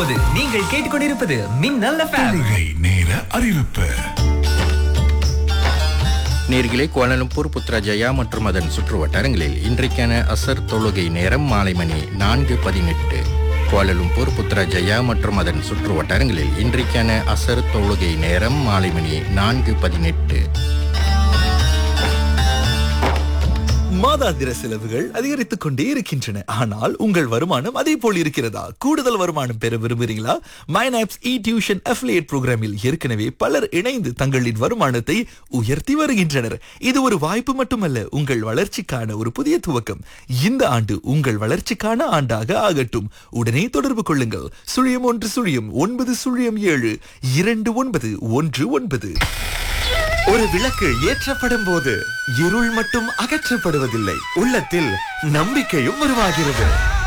இப்போது நீங்கள் கேட்டுக்கொண்டிருப்பது மின்னல் எஃப்எம் தொழுகை நேர அறிவிப்பு நேர்களே கோலாலம்பூர் புத்ராஜயா மற்றும் அதன் சுற்று வட்டாரங்களில் இன்றைக்கான அசர் தொழுகை நேரம் மாலை மணி நான்கு பதினெட்டு கோலாலம்பூர் புத்ராஜயா மற்றும் அதன் சுற்று வட்டாரங்களில் இன்றைக்கான அசர் தொழுகை நேரம் மாலை மணி நான்கு பதினெட்டு மாதாந்திர செலவுகள் அதிகரித்துக் கொண்டே இருக்கின்றன ஆனால் உங்கள் வருமானம் அதே போல் இருக்கிறதா கூடுதல் வருமானம் பெற விரும்புகிறீங்களா மைனாப்ஸ் இ டியூஷன் அஃபிலியேட் புரோகிராமில் ஏற்கனவே பலர் இணைந்து தங்களின் வருமானத்தை உயர்த்தி வருகின்றனர் இது ஒரு வாய்ப்பு மட்டுமல்ல உங்கள் வளர்ச்சிக்கான ஒரு புதிய துவக்கம் இந்த ஆண்டு உங்கள் வளர்ச்சிக்கான ஆண்டாக ஆகட்டும் உடனே தொடர்பு கொள்ளுங்கள் சுழியம் ஒன்று சுழியம் ஒன்பது சுழியம் ஏழு இரண்டு ஒன்பது ஒன்று ஒன்பது ஒரு விளக்கு ஏற்றப்படும் போது இருள் மட்டும் அகற்றப்படுவதில்லை உள்ளத்தில் நம்பிக்கையும் உருவாகிறது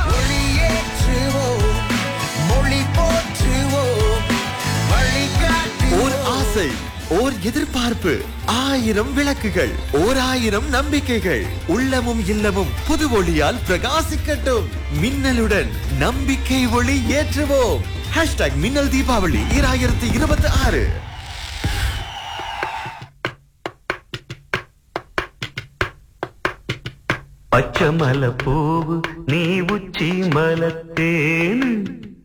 ஓர் ஆசை ஓர் எதிர்பார்ப்பு ஆயிரம் விளக்குகள் ஓர் ஆயிரம் நம்பிக்கைகள் உள்ளமும் இல்லமும் புது ஒளியால் பிரகாசிக்கட்டும் மின்னலுடன் நம்பிக்கை ஒளி ஏற்றுவோம் ஹேஷ்டாக் மின்னல் தீபாவளி ஈராயிரத்தி இருபத்தி ஆறு പച്ചമല പൂവ് നീ ഉച്ചി മലത്തേന്